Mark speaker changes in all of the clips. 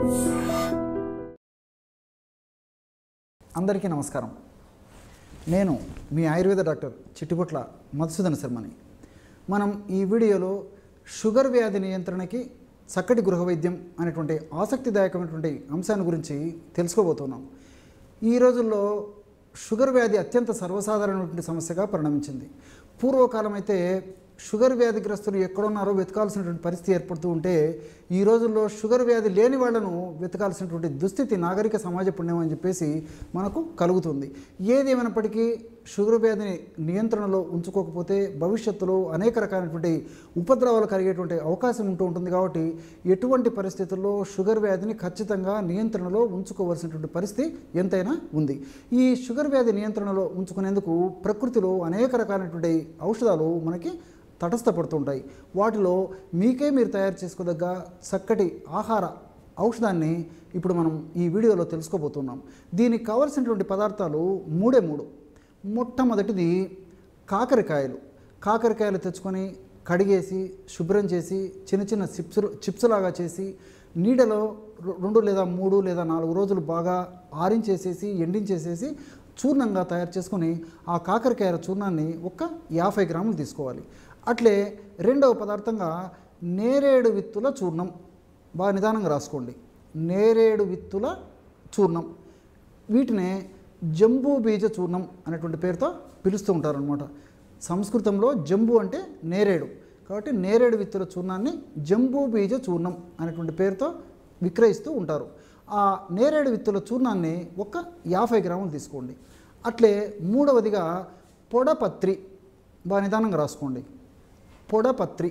Speaker 1: అందరికీ నమస్కారం నేను మీ ఆయుర్వేద డాక్టర్ చిట్టుబొట్ల మధుసూదన శర్మని మనం ఈ వీడియోలో షుగర్ వ్యాధి నియంత్రణకి చక్కటి గృహ వైద్యం అనేటువంటి ఆసక్తిదాయకమైనటువంటి అంశాన్ని గురించి తెలుసుకోబోతున్నాం ఈ రోజుల్లో షుగర్ వ్యాధి అత్యంత సర్వసాధారణమైనటువంటి సమస్యగా పరిణమించింది పూర్వకాలం అయితే షుగర్ వ్యాధిగ్రస్తులు ఎక్కడున్నారో వెతకాల్సినటువంటి పరిస్థితి ఏర్పడుతూ ఉంటే ఈ రోజుల్లో షుగర్ వ్యాధి లేని వాళ్ళను వెతకాల్సినటువంటి దుస్థితి నాగరిక సమాజ పుణ్యం అని చెప్పేసి మనకు కలుగుతుంది ఏది ఏమైనప్పటికీ షుగర్ వ్యాధిని నియంత్రణలో ఉంచుకోకపోతే భవిష్యత్తులో అనేక రకాలైనటువంటి ఉపద్రవాలు కలిగేటువంటి అవకాశం ఉంటూ ఉంటుంది కాబట్టి ఎటువంటి పరిస్థితుల్లో షుగర్ వ్యాధిని ఖచ్చితంగా నియంత్రణలో ఉంచుకోవాల్సినటువంటి పరిస్థితి ఎంతైనా ఉంది ఈ షుగర్ వ్యాధి నియంత్రణలో ఉంచుకునేందుకు ప్రకృతిలో అనేక రకాలైనటువంటి ఔషధాలు మనకి తటస్థపడుతుంటాయి వాటిలో మీకే మీరు తయారు చేసుకోదగ్గ చక్కటి ఆహార ఔషధాన్ని ఇప్పుడు మనం ఈ వీడియోలో తెలుసుకోబోతున్నాం దీనికి కావలసినటువంటి పదార్థాలు మూడే మూడు మొట్టమొదటిది కాకరకాయలు కాకరకాయలు తెచ్చుకొని కడిగేసి శుభ్రం చేసి చిన్న చిన్న చిప్స్ చిప్స్ లాగా చేసి నీడలో రె- రెండు లేదా మూడు లేదా నాలుగు రోజులు బాగా ఆరించేసేసి ఎండించేసేసి చూర్ణంగా తయారు చేసుకొని ఆ కాకరకాయల చూర్ణాన్ని ఒక యాభై గ్రాములు తీసుకోవాలి అట్లే రెండవ పదార్థంగా నేరేడు విత్తుల చూర్ణం బాగా నిదానంగా రాసుకోండి నేరేడు విత్తుల చూర్ణం వీటినే జంబూ బీజ చూర్ణం అనేటువంటి పేరుతో పిలుస్తూ ఉంటారనమాట సంస్కృతంలో జంబు అంటే నేరేడు కాబట్టి నేరేడు విత్తుల చూర్ణాన్ని జంబూ బీజ చూర్ణం అనేటువంటి పేరుతో విక్రయిస్తూ ఉంటారు ఆ నేరేడు విత్తుల చూర్ణాన్ని ఒక యాభై గ్రాములు తీసుకోండి అట్లే మూడవదిగా పొడపత్రి బాగా నిదానంగా రాసుకోండి పొడపత్రి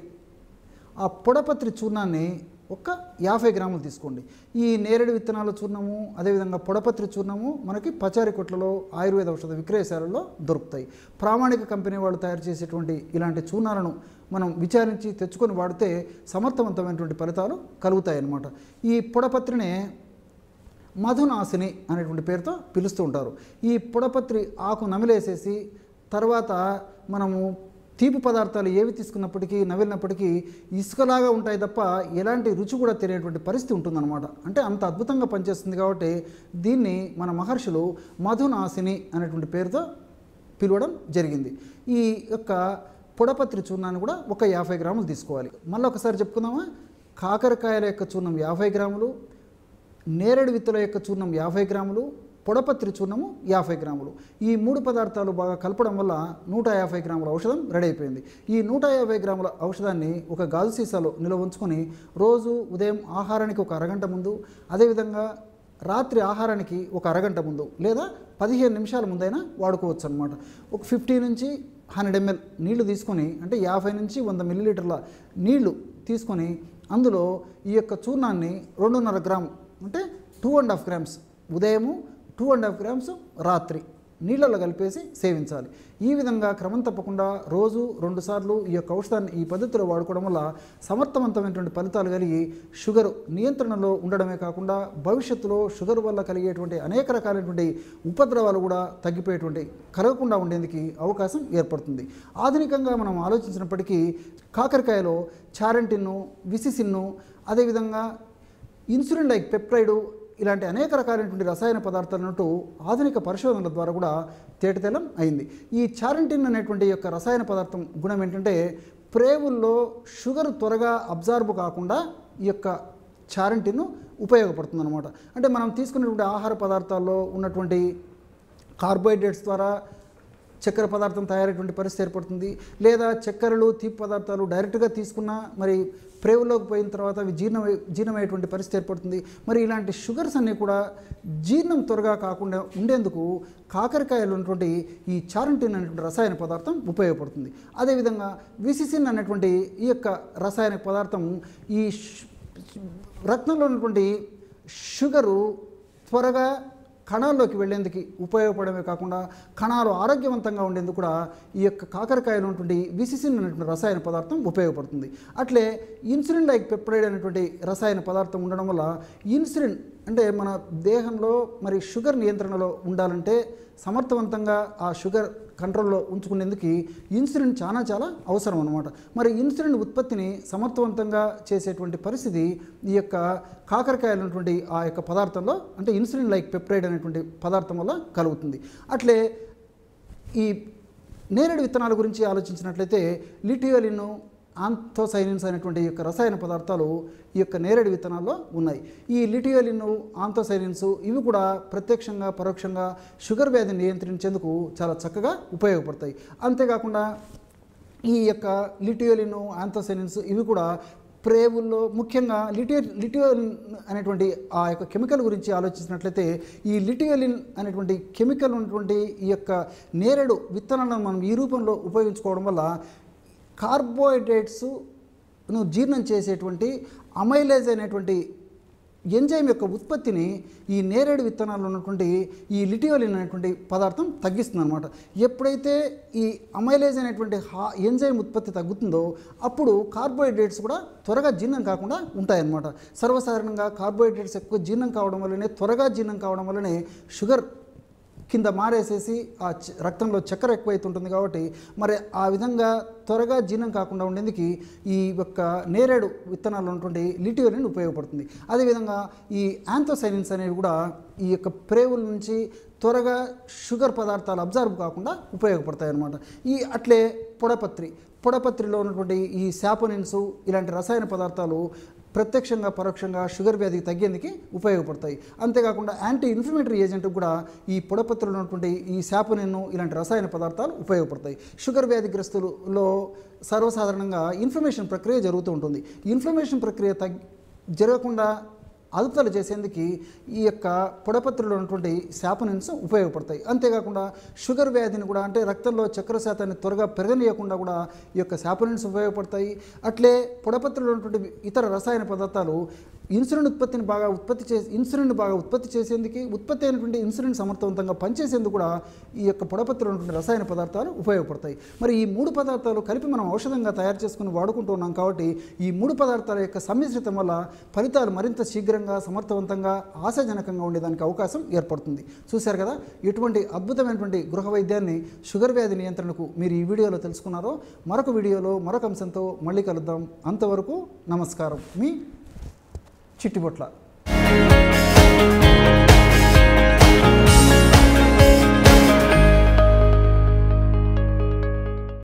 Speaker 1: ఆ పొడపత్రి చూర్ణాన్ని ఒక యాభై గ్రాములు తీసుకోండి ఈ నేరేడు విత్తనాల చూర్ణము అదేవిధంగా పొడపత్రి చూర్ణము మనకి పచారి కొట్లలో ఆయుర్వేద ఔషధ విక్రయశాలలో దొరుకుతాయి ప్రామాణిక కంపెనీ వాళ్ళు తయారు చేసేటువంటి ఇలాంటి చూర్ణాలను మనం విచారించి తెచ్చుకొని వాడితే సమర్థవంతమైనటువంటి ఫలితాలు కలుగుతాయి అన్నమాట ఈ పొడపత్రినే మధునాశిని అనేటువంటి పేరుతో పిలుస్తూ ఉంటారు ఈ పొడపత్రి ఆకు నమిలేసేసి తర్వాత మనము తీపి పదార్థాలు ఏవి తీసుకున్నప్పటికీ నవిలినప్పటికీ ఇసుకలాగా ఉంటాయి తప్ప ఎలాంటి రుచి కూడా తెలియనటువంటి పరిస్థితి ఉంటుందన్నమాట అంటే అంత అద్భుతంగా పనిచేస్తుంది కాబట్టి దీన్ని మన మహర్షులు మధునాశిని అనేటువంటి పేరుతో పిలవడం జరిగింది ఈ యొక్క పొడపత్రి చూర్ణాన్ని కూడా ఒక యాభై గ్రాములు తీసుకోవాలి మళ్ళీ ఒకసారి చెప్పుకుందామా కాకరకాయల యొక్క చూర్ణం యాభై గ్రాములు నేరేడు విత్తుల యొక్క చూర్ణం యాభై గ్రాములు పొడపత్రి చూర్ణము యాభై గ్రాములు ఈ మూడు పదార్థాలు బాగా కలపడం వల్ల నూట యాభై గ్రాముల ఔషధం రెడీ అయిపోయింది ఈ నూట యాభై గ్రాముల ఔషధాన్ని ఒక గాజు సీసాలో నిల్వ ఉంచుకొని రోజు ఉదయం ఆహారానికి ఒక అరగంట ముందు అదేవిధంగా రాత్రి ఆహారానికి ఒక అరగంట ముందు లేదా పదిహేను నిమిషాల ముందైనా వాడుకోవచ్చు అనమాట ఒక ఫిఫ్టీ నుంచి హండ్రెడ్ ఎంఎల్ నీళ్లు తీసుకొని అంటే యాభై నుంచి వంద మిల్లీలీటర్ల నీళ్లు తీసుకొని అందులో ఈ యొక్క చూర్ణాన్ని రెండున్నర గ్రామ్ అంటే టూ అండ్ హాఫ్ గ్రామ్స్ ఉదయము టూ అండ్ హాఫ్ గ్రామ్స్ రాత్రి నీళ్ళలో కలిపేసి సేవించాలి ఈ విధంగా క్రమం తప్పకుండా రోజు రెండుసార్లు ఈ యొక్క ఔషధాన్ని ఈ పద్ధతిలో వాడుకోవడం వల్ల సమర్థవంతమైనటువంటి ఫలితాలు కలిగి షుగర్ నియంత్రణలో ఉండడమే కాకుండా భవిష్యత్తులో షుగర్ వల్ల కలిగేటువంటి అనేక రకాలైనటువంటి ఉపద్రవాలు కూడా తగ్గిపోయేటువంటి కలగకుండా ఉండేందుకు అవకాశం ఏర్పడుతుంది ఆధునికంగా మనం ఆలోచించినప్పటికీ కాకరకాయలో చారంటిన్ను విసిసిన్ను అదేవిధంగా ఇన్సులిన్ లైక్ పెప్టైడు ఇలాంటి అనేక రకాలైనటువంటి రసాయన పదార్థాలన్నట్టు ఆధునిక పరిశోధనల ద్వారా కూడా తేటతెల్లం అయింది ఈ చారంటిన్ అనేటువంటి యొక్క రసాయన పదార్థం గుణం ఏంటంటే ప్రేవుల్లో షుగర్ త్వరగా అబ్జార్బ్ కాకుండా ఈ యొక్క చారంటిన్ ఉపయోగపడుతుంది అనమాట అంటే మనం తీసుకున్నటువంటి ఆహార పదార్థాల్లో ఉన్నటువంటి కార్బోహైడ్రేట్స్ ద్వారా చక్కెర పదార్థం తయారయ్యేటువంటి పరిస్థితి ఏర్పడుతుంది లేదా చక్కెరలు తీపి పదార్థాలు డైరెక్ట్గా తీసుకున్నా మరి ప్రేవులోకి పోయిన తర్వాత అవి జీర్ణ జీర్ణమయ్యేటువంటి పరిస్థితి ఏర్పడుతుంది మరి ఇలాంటి షుగర్స్ అన్నీ కూడా జీర్ణం త్వరగా కాకుండా ఉండేందుకు కాకరకాయలు ఉన్నటువంటి ఈ చారంటిన్ అనేటువంటి రసాయన పదార్థం ఉపయోగపడుతుంది అదేవిధంగా విసిసిన్ అనేటువంటి ఈ యొక్క రసాయన పదార్థం ఈ ష్- రక్తంలో ఉన్నటువంటి షుగరు త్వరగా కణాల్లోకి వెళ్ళేందుకు ఉపయోగపడమే కాకుండా కణాలు ఆరోగ్యవంతంగా ఉండేందుకు కూడా ఈ యొక్క కాకరకాయలో ఉన్నటువంటి విసిసిన్ అనేటువంటి రసాయన పదార్థం ఉపయోగపడుతుంది అట్లే ఇన్సులిన్ లైక్ పెప్టైడ్ అనేటువంటి రసాయన పదార్థం ఉండడం వల్ల ఇన్సులిన్ అంటే మన దేహంలో మరి షుగర్ నియంత్రణలో ఉండాలంటే సమర్థవంతంగా ఆ షుగర్ కంట్రోల్లో ఉంచుకునేందుకు ఇన్సులిన్ చాలా చాలా అవసరం అనమాట మరి ఇన్సులిన్ ఉత్పత్తిని సమర్థవంతంగా చేసేటువంటి పరిస్థితి ఈ యొక్క కాకరకాయలు ఉన్నటువంటి ఆ యొక్క పదార్థంలో అంటే ఇన్సులిన్ లైక్ పెప్టైడ్ అనేటువంటి పదార్థం వల్ల కలుగుతుంది అట్లే ఈ నేరేడు విత్తనాల గురించి ఆలోచించినట్లయితే లిటియోలిన్ ఆంథోసైనిన్స్ అనేటువంటి ఈ యొక్క రసాయన పదార్థాలు ఈ యొక్క నేరేడు విత్తనాల్లో ఉన్నాయి ఈ లిటియోలిన్ ఆంథోసైనిన్స్ ఇవి కూడా ప్రత్యక్షంగా పరోక్షంగా షుగర్ వ్యాధిని నియంత్రించేందుకు చాలా చక్కగా ఉపయోగపడతాయి అంతేకాకుండా ఈ యొక్క లిటియోలిన్ ఆంథోసైనిన్స్ ఇవి కూడా ప్రేవుల్లో ముఖ్యంగా లిటియో లిటియోలిన్ అనేటువంటి ఆ యొక్క కెమికల్ గురించి ఆలోచించినట్లయితే ఈ లిటియోలిన్ అనేటువంటి కెమికల్ ఉన్నటువంటి ఈ యొక్క నేరేడు విత్తనాలను మనం ఈ రూపంలో ఉపయోగించుకోవడం వల్ల కార్బోహైడ్రేట్స్ను జీర్ణం చేసేటువంటి అమైలేజ్ అనేటువంటి ఎంజైమ్ యొక్క ఉత్పత్తిని ఈ నేరేడు విత్తనాల్లో ఉన్నటువంటి ఈ లిటియోలిన్ అనేటువంటి పదార్థం తగ్గిస్తుంది అనమాట ఎప్పుడైతే ఈ అమైలేజ్ అనేటువంటి హా ఎంజైమ్ ఉత్పత్తి తగ్గుతుందో అప్పుడు కార్బోహైడ్రేట్స్ కూడా త్వరగా జీర్ణం కాకుండా ఉంటాయన్నమాట సర్వసాధారణంగా కార్బోహైడ్రేట్స్ ఎక్కువ జీర్ణం కావడం వల్లనే త్వరగా జీర్ణం కావడం వల్లనే షుగర్ కింద మారేసేసి ఆ చ- రక్తంలో చక్కెర ఎక్కువైతుంటుంది కాబట్టి మరి ఆ విధంగా త్వరగా జీర్ణం కాకుండా ఉండేందుకు ఈ యొక్క నేరేడు విత్తనాల్లో ఉన్నటువంటి లిటియోలిన్ ఉపయోగపడుతుంది అదేవిధంగా ఈ యాంథోసైనిన్స్ అనేవి కూడా ఈ యొక్క ప్రేవుల నుంచి త్వరగా షుగర్ పదార్థాలు అబ్జర్వ్ కాకుండా ఉపయోగపడతాయి అన్నమాట ఈ అట్లే పొడపత్రి పొడపత్రిలో ఉన్నటువంటి ఈ శాపనిన్స్ ఇలాంటి రసాయన పదార్థాలు ప్రత్యక్షంగా పరోక్షంగా షుగర్ వ్యాధికి తగ్గేందుకు ఉపయోగపడతాయి అంతేకాకుండా యాంటీ ఇన్ఫ్లమేటరీ ఏజెంట్ కూడా ఈ పొడపత్రులు ఉన్నటువంటి ఈ శాపనిన్ను ఇలాంటి రసాయన పదార్థాలు ఉపయోగపడతాయి షుగర్ వ్యాధిగ్రస్తులలో సర్వసాధారణంగా ఇన్ఫ్లమేషన్ ప్రక్రియ జరుగుతూ ఉంటుంది ఇన్ఫ్లమేషన్ ప్రక్రియ తగ్ జరగకుండా అదుపుదల చేసేందుకు ఈ యొక్క పొడపత్రులో ఉన్నటువంటి శాపనిన్స్ ఉపయోగపడతాయి అంతేకాకుండా షుగర్ వ్యాధిని కూడా అంటే రక్తంలో చక్కెర శాతాన్ని త్వరగా పెరగనీయకుండా కూడా ఈ యొక్క శాపనిన్స్ ఉపయోగపడతాయి అట్లే పొడపత్రులో ఉన్నటువంటి ఇతర రసాయన పదార్థాలు ఇన్సులిన్ ఉత్పత్తిని బాగా ఉత్పత్తి చే ఇన్సులిన్ బాగా ఉత్పత్తి చేసేందుకు ఉత్పత్తి అయినటువంటి ఇన్సులిన్ సమర్థవంతంగా పనిచేసేందుకు కూడా ఈ యొక్క పొడపత్రులో ఉన్నటువంటి రసాయన పదార్థాలు ఉపయోగపడతాయి మరి ఈ మూడు పదార్థాలు కలిపి మనం ఔషధంగా తయారు చేసుకుని వాడుకుంటూ ఉన్నాం కాబట్టి ఈ మూడు పదార్థాల యొక్క సమ్మిశ్రితం వల్ల ఫలితాలు మరింత శీఘ్రంగా సమర్థవంతంగా ఆశాజనకంగా ఉండేదానికి అవకాశం ఏర్పడుతుంది చూశారు కదా ఎటువంటి అద్భుతమైనటువంటి గృహ వైద్యాన్ని షుగర్ వ్యాధి నియంత్రణకు మీరు ఈ వీడియోలో తెలుసుకున్నారో మరొక వీడియోలో మరొక అంశంతో మళ్ళీ కలుద్దాం అంతవరకు నమస్కారం మీ చిట్టిబొట్ల